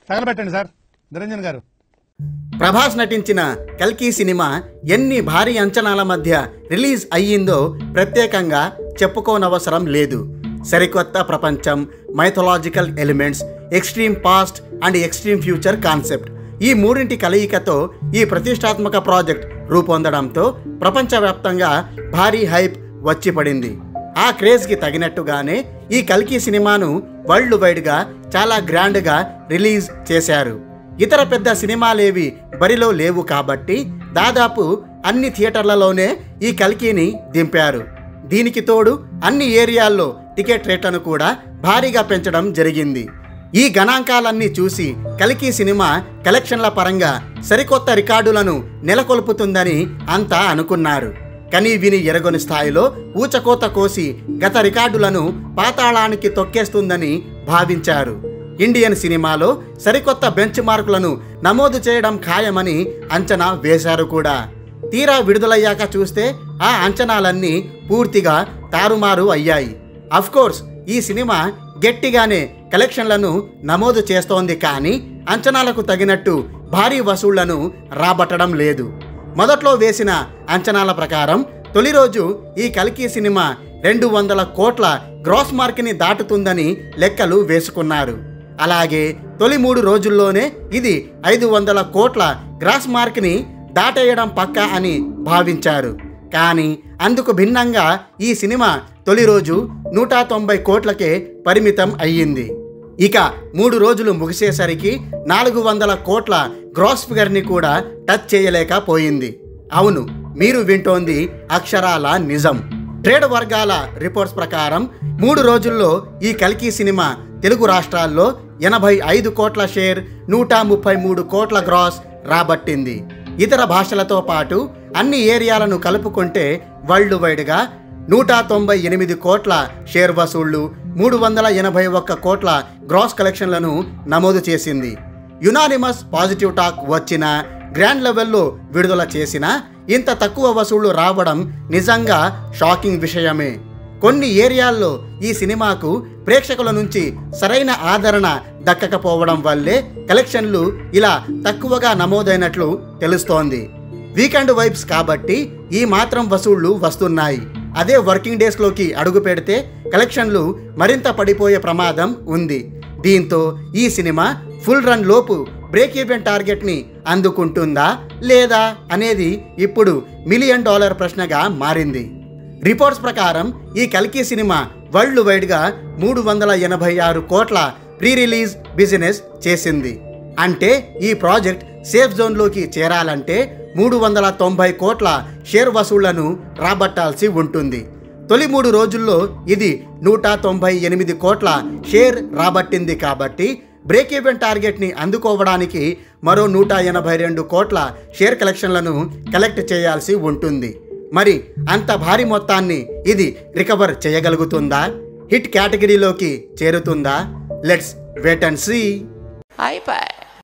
తగలబెట్టండి sir Niranjan గారు ప్రభాస్ నటించిన కల్కి సినిమా ఎన్ని భారీ అంచనాల మధ్య రిలీజ్ అయ్యిందో ప్రత్యేకంగా చెప్పుకోనవసరం లేదు సరికొత్త ప్రపంచం mythological elements extreme past and extreme future concept ఈ మూడింటి కలయికతో ఈ ప్రతిష్టాత్మక ప్రాజెక్ట్ రూపొందడంతో ప్రపంచవ్యాప్తంగా భారీ హైప్ వచ్చి పడింది ఆ క్రేజ్కి తగినట్టుగానే ఈ కల్కి సినిమాను వరల్డ్ వైడ్గా చాలా గ్రాండ్గా రిలీజ్ చేశారు ఇతర పెద్ద సినిమాలేవి బరిలో లేవు కాబట్టి దాదాపు అన్ని థియేటర్లలోనే ఈ కల్కిని దింపారు దీనికి తోడు అన్ని ఏరియాల్లో టికెట్ రేట్లను కూడా భారీగా పెంచడం జరిగింది ఈ గణాంకాలన్నీ చూసి కల్కి సినిమా కలెక్షన్ల పరంగా సరికొత్త రికార్డులను నెలకొల్పుతుందని అంతా అనుకున్నారు కని విని ఎరగని స్థాయిలో ఊచకోత కోసి గత రికార్డులను పాతాళానికి తొక్కేస్తుందని భావించారు ఇండియన్ సినిమాలో సరికొత్త బెంచ్ మార్కులను నమోదు చేయడం ఖాయమని అంచనా వేశారు కూడా తీరా విడుదలయ్యాక చూస్తే ఆ అంచనాలన్నీ పూర్తిగా తారుమారు అయ్యాయి కోర్స్ ఈ సినిమా గట్టిగానే కలెక్షన్లను నమోదు చేస్తోంది కానీ అంచనాలకు తగినట్టు భారీ వసూళ్లను రాబట్టడం లేదు మొదట్లో వేసిన అంచనాల ప్రకారం తొలి రోజు ఈ కల్కి సినిమా రెండు వందల కోట్ల గ్రాస్ మార్క్ని దాటుతుందని లెక్కలు వేసుకున్నారు అలాగే తొలి మూడు రోజుల్లోనే ఇది ఐదు వందల కోట్ల గ్రాస్ మార్క్ని దాటేయడం పక్కా అని భావించారు కానీ అందుకు భిన్నంగా ఈ సినిమా తొలి రోజు నూట తొంభై కోట్లకే పరిమితం అయ్యింది ఇక మూడు రోజులు ముగిసేసరికి నాలుగు వందల కోట్ల గ్రాస్ ఫిగర్ని కూడా టచ్ చేయలేకపోయింది అవును మీరు వింటోంది అక్షరాల నిజం ట్రేడ్ వర్గాల రిపోర్ట్స్ ప్రకారం మూడు రోజుల్లో ఈ కల్కి సినిమా తెలుగు రాష్ట్రాల్లో ఎనభై ఐదు కోట్ల షేర్ నూట ముప్పై మూడు కోట్ల గ్రాస్ రాబట్టింది ఇతర భాషలతో పాటు అన్ని ఏరియాలను కలుపుకుంటే వరల్డ్ వైడ్గా నూట తొంభై ఎనిమిది కోట్ల షేర్ వసూళ్లు మూడు వందల ఎనభై ఒక్క కోట్ల గ్రాస్ కలెక్షన్లను నమోదు చేసింది యునానిమస్ పాజిటివ్ టాక్ వచ్చిన గ్రాండ్ లెవెల్లో విడుదల చేసిన ఇంత తక్కువ వసూళ్లు రావడం నిజంగా షాకింగ్ విషయమే కొన్ని ఏరియాల్లో ఈ సినిమాకు ప్రేక్షకుల నుంచి సరైన ఆదరణ దక్కకపోవడం వల్లే కలెక్షన్లు ఇలా తక్కువగా నమోదైనట్లు తెలుస్తోంది వీకెండ్ వైబ్స్ కాబట్టి ఈ మాత్రం వసూళ్లు వస్తున్నాయి అదే వర్కింగ్ డేస్లోకి అడుగు పెడితే కలెక్షన్లు మరింత పడిపోయే ప్రమాదం ఉంది దీంతో ఈ సినిమా ఫుల్ రన్ లోపు బ్రేక్ ఈవెన్ టార్గెట్ని అందుకుంటుందా లేదా అనేది ఇప్పుడు మిలియన్ డాలర్ ప్రశ్నగా మారింది రిపోర్ట్స్ ప్రకారం ఈ కల్కి సినిమా వరల్డ్ వైడ్గా మూడు వందల ఎనభై ఆరు కోట్ల ప్రీ రిలీజ్ బిజినెస్ చేసింది అంటే ఈ ప్రాజెక్ట్ సేఫ్ జోన్లోకి చేరాలంటే మూడు వందల తొంభై కోట్ల షేర్ వసూళ్లను రాబట్టాల్సి ఉంటుంది తొలి మూడు రోజుల్లో ఇది నూట తొంభై ఎనిమిది కోట్ల షేర్ రాబట్టింది కాబట్టి బ్రేక్ ఈవెన్ టార్గెట్ని అందుకోవడానికి మరో నూట ఎనభై రెండు కోట్ల షేర్ కలెక్షన్లను కలెక్ట్ చేయాల్సి ఉంటుంది మరి అంత భారీ మొత్తాన్ని ఇది రికవర్ చేయగలుగుతుందా హిట్ కేటగిరీలోకి చేరుతుందా లెట్స్ వెయిట్ అండ్ సీ అయిపోయి